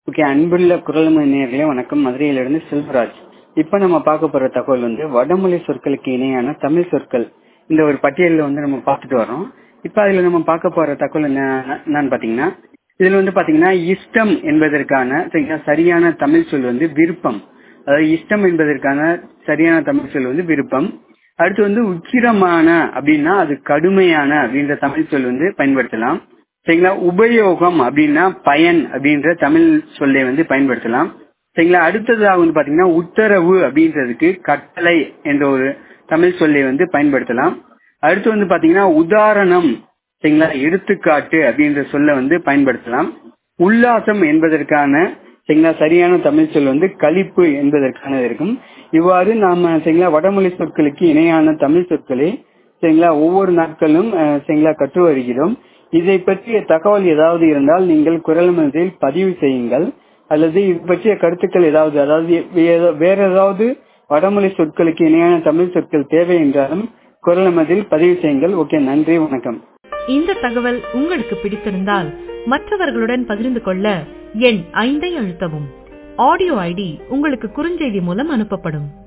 okay அன்புள்ள குரல் நேயர்களே வணக்கம் மதுரையிலிருந்து செல்வராஜ் இப்ப நம்ம பார்க்க போற தகவல் வந்து வடமொழி சொற்களுக்கு இணையான தமிழ் சொற்கள் இந்த ஒரு பட்டியலில் வந்து நம்ம பார்த்துட்டு வரோம் இப்ப அதுல நம்ம பார்க்க போற தகவல் என்ன என்னன்னு பாத்தீங்கன்னா இதுல வந்து பாத்தீங்கன்னா இஷ்டம் என்பதற்கான சரிங்களா, சரியான தமிழ் சொல் வந்து விருப்பம் அதாவது இஷ்டம் என்பதற்கான சரியான தமிழ் சொல் வந்து விருப்பம் அடுத்து வந்து உக்கிரமான அப்படின்னா அது கடுமையான அப்படின்ற தமிழ் சொல் வந்து பயன்படுத்தலாம் சரிங்களா உபயோகம் அப்படின்னா பயன் அப்படின்ற தமிழ் சொல்லை வந்து பயன்படுத்தலாம் சரிங்களா அடுத்ததாக வந்து பாத்தீங்கன்னா உத்தரவு அப்படின்றதுக்கு கட்டளை என்ற ஒரு தமிழ் சொல்லை வந்து பயன்படுத்தலாம் அடுத்து வந்து பாத்தீங்கன்னா உதாரணம் சரிங்களா எடுத்துக்காட்டு அப்படின்ற சொல்ல வந்து பயன்படுத்தலாம் உல்லாசம் என்பதற்கான சரிங்களா சரியான தமிழ் சொல் வந்து கழிப்பு என்பதற்கானது இருக்கும் இவ்வாறு நாம சரிங்களா வடமொழி சொற்களுக்கு இணையான தமிழ் சொற்களை சரிங்களா ஒவ்வொரு நாட்களும் அஹ், சரிங்களா கற்று வருகிறோம் இதை பற்றிய தகவல் ஏதாவது இருந்தால் நீங்கள் குரல் மனதில் பதிவு செய்யுங்கள் அல்லது இது பற்றிய கருத்துக்கள் ஏதாவது அதாவது வே- வேற ஏதாவது வடமொழி சொற்களுக்கு இணையான தமிழ் சொற்கள் தேவை என்றாலும் குரல் மனதில் பதிவு செய்யுங்கள் ஓகே நன்றி வணக்கம் இந்த தகவல் உங்களுக்கு பிடித்திருந்தால் மற்றவர்களுடன் பகிர்ந்து கொள்ள எண் ஐந்தை அழுத்தவும் ஆடியோ ஐடி உங்களுக்கு குறுஞ்செய்தி மூலம் அனுப்பப்படும்